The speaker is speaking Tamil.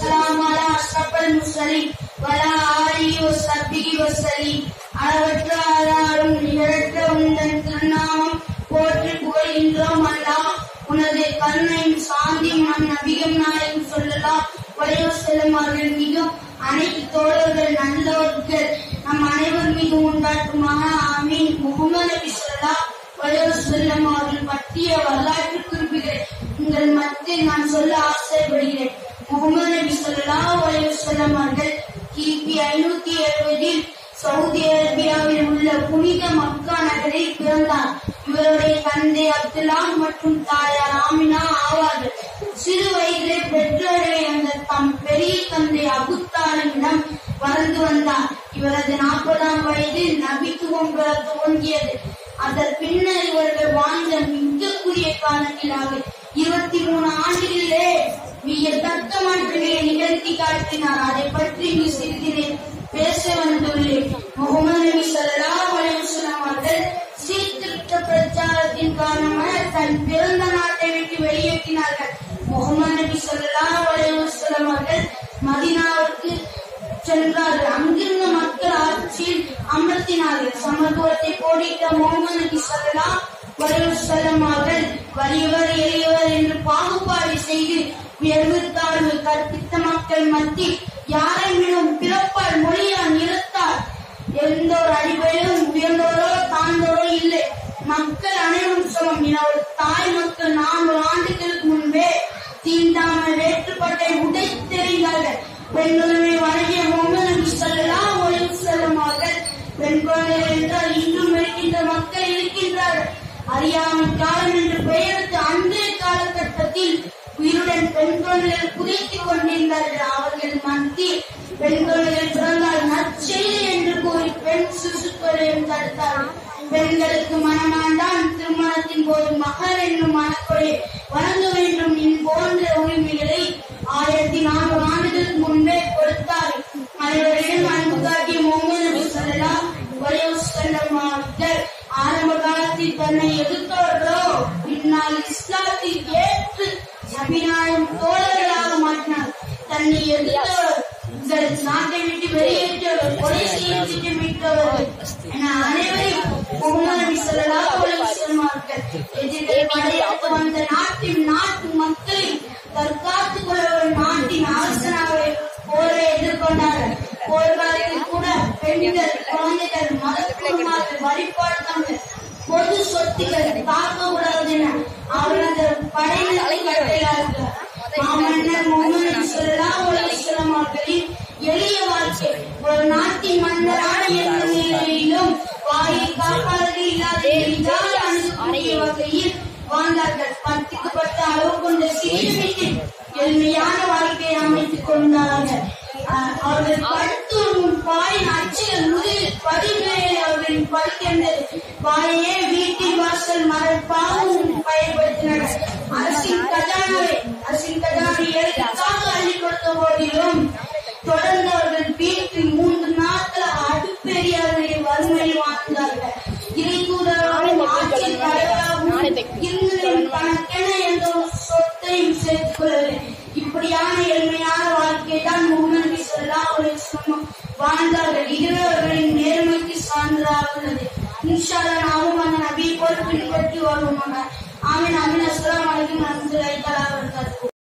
والسلام على أشرف المرسلين وعلى آله وصحبه وسلم அளவற்ற ஆதாரம் நிகழற்ற உந்தன் திருநாமம் போற்றி புகழ்கின்றோம் அல்லா உனது கருணையும் சாந்தியும் நம் நபிகம் நாயகம் சொல்லலாம் வளைவு செல்லும் அவர்கள் மீதும் அனைத்து தோழர்கள் நல்லவர்கள் நம் அனைவர் மீது உண்டாட்டுமாக ஆமீன் முகமது நபி சொல்லலாம் வளைவு செல்லும் அவர்கள் பற்றிய வரலாற்று குறிப்புகளை உங்கள் மத்தியில் நான் சொல்ல ஆசைப்படுகிறேன் முகமது நபி சொல்லலாம் வளைவு செல்லும் அவர்கள் கிபி ஐநூத்தி எழுபதில் சவுதி அரேபியாவில் உள்ள புனித மக்கா நகரில் பிறந்தார் இவருடைய தந்தை அப்துல்லா மற்றும் தாயார் ஆமினா ஆவார்கள் சிறு வயதிலே பெற்றோரை அந்த தம் பெரிய தந்தை அபுத்தாலிடம் வளர்ந்து வந்தார் இவரது நாற்பதாம் வயதில் நபித்துவம் பெற துவங்கியது அதன் பின்னர் இவர்கள் வாழ்ந்த மிகக்குரிய காலத்திலாக இருபத்தி மூணு ஆண்டுகளிலே வியத்தக்க மாற்றங்களை நிகழ்த்தி காட்டினார் அதை பற்றி இங்கு சிறிது பேச வந்துள்ளேன் முகமது நபி ஸல்லல்லாஹு அலைஹி வஸல்லம் அவர்கள் சீர்திருத்த பிரச்சாரத்தின் காரணமாக தன் பிறந்த நாட்டை விட்டு வெளியேற்றினார்கள் முகமது நபி ஸல்லல்லாஹு அலைஹி வஸல்லம் அவர்கள் மதீனாவுக்கு சென்றார்கள் அங்கிருந்த மக்கள் ஆட்சியில் அமர்த்தினார்கள் சமத்துவத்தை கோடிட்ட முகமது நபி ஸல்லல்லாஹு அலைஹி வஸல்லம் அவர்கள் வலியவர் எளியவர் என்று பாகுபாடு செய்து உயர்வு தாழ்வு கற்பித்த மக்கள் மத்தி யாரையும் பிறப்பால் மொழியால் நிறுத்தார் எந்த ஒரு அடிப்படையிலும் உயர்ந்தோரோ தாழ்ந்தோரோ இல்லை மக்கள் அனைவரும் சமம் என ஒரு தாய் மக்கள் நான்கு ஆண்டுகளுக்கு முன்பே தீண்டாமல் வேற்றுப்பட்டை உடைத்தெறிந்தார்கள் பெண்களுடைய வழங்கிய முகமது நபி ஸல்லல்லாஹு அலைஹி வஸல்லம் அவர்கள் பெண் குழந்தைகள் என்றால் இன்றும் இருக்கின்ற மக்கள் இருக்கின்றார்கள் அறியாமை காலம் என்று பெயருக்கு அன்றைய காலகட்டத்தில் உயிருடன் பெண் குழந்தைகள் குதித்துக் கொண்டிருந்தார்கள் அவர்கள் மத்தியில் பெண் குழந்தைகள் பிறந்தால் நற்செய்தி என்று கூறி பெண் சிசுக்களையும் தடுத்தார்கள் பெண்களுக்கு மனமாண்டான் திருமணத்தின் போது மகர் என்னும் மனக்கொலை வழங்க வேண்டும் என் போன்ற உரிமைகளை ஆயிரத்தி நான்கு ஆண்டுகளுக்கு முன்பே கொடுத்தார் அனைவரிடம் அன்பு காட்டிய முகமது நபி ஸல்லல்லாஹு அலைஹி வஸல்லம் அவர்கள் ஆரம்ப காலத்தில் தன்னை எதிர்த்தவர்களோ பின்னால் இஸ்லாத்தை ஏற்று நபிநாயம் தோழர்களாக மாற்றினார் தன்னை எதிர்த்தவர் உங்கள் நாட்டை விட்டு வெளியேற்றவர் கொலை செய்ய திட்டமிட்டவர்கள் என அனைவரையும் முகமது நபி ஸல்லல்லாஹு அலைஹி வஸல்லம் அவர்கள் எதிரிகள் படையெடுத்து வந்த நாட்டின் நாட்டு மக்களை தற்காத்துக் கொள்ள ஒரு நாட்டின் அரசனாக போரை எதிர்கொண்டார்கள் போர்க்காலத்தில் கூட பெண்கள் குழந்தைகள் மதக்குமார்கள் வழிபாடுகள் பொது சொத்துக்கள் தாக்கக்கூடாது என அவரது படையினரை கட்டளையிட்டார்கள் மாமன்னர் முகமது நபி ஸல்லல்லாஹு அலைஹி வஸல்லம் அவர்களின் எளிய வாழ்க்கை ஒரு நாட்டின் மன்னரான எந்த நிலையிலும் வாயை காப்பாளர்கள் இல்லாத எளிதான அணுகக்கூடிய வகையில் வாழ்ந்தார்கள் பத்துக்கு பத்து அளவு கொண்ட சிறிய வீட்டில் எளிமையான வாழ்க்கையை அமைத்துக் கொண்டார்கள் அஹ் அவர்கள் படுத்தும் பாயின் அச்சுகள் முதலில் படிமேல் அவர்களின் படுக்கின்றது பாயே வீட்டின் வாசல் மரப்பாகவும் பயன்படுத்தினர் அரசின் கஜானாவை அரசின் கஜானை எளிதாக அள்ளி கொடுத்த போதிலும் தொடர்ந்து அவர்கள் வீட்டில் மூன்று நாட்கள் அடுப்பெரியாருடைய வறுமையில் வாழ்ந்தார்கள் இறை தூதராகவும் ஆட்சியில் தலைவராகவும் இருந்ததின் கணக்கென எந்த ஒரு சொத்தையும் சேர்த்துக் கொள்ளவில்லை இப்படியான எளிமையான வாழ்க்கை தான் முகமது நபி ஸல்லல்லாஹு அலைஹி வஸல்லம் வாழ்ந்தார்கள் இதுவே அவர்களின் நேர்மைக்கு சான்றாக உள்ளது இன்ஷா அல்லாஹ் நாமும் அந்த நபியை போல் பின்பற்றி வருவோமாக ஆமீன் ஆமீன் அஸ்ஸலாமு அலைக்கும் வரஹ்மத்துல்லாஹி தஆலா வபரகாத்துஹு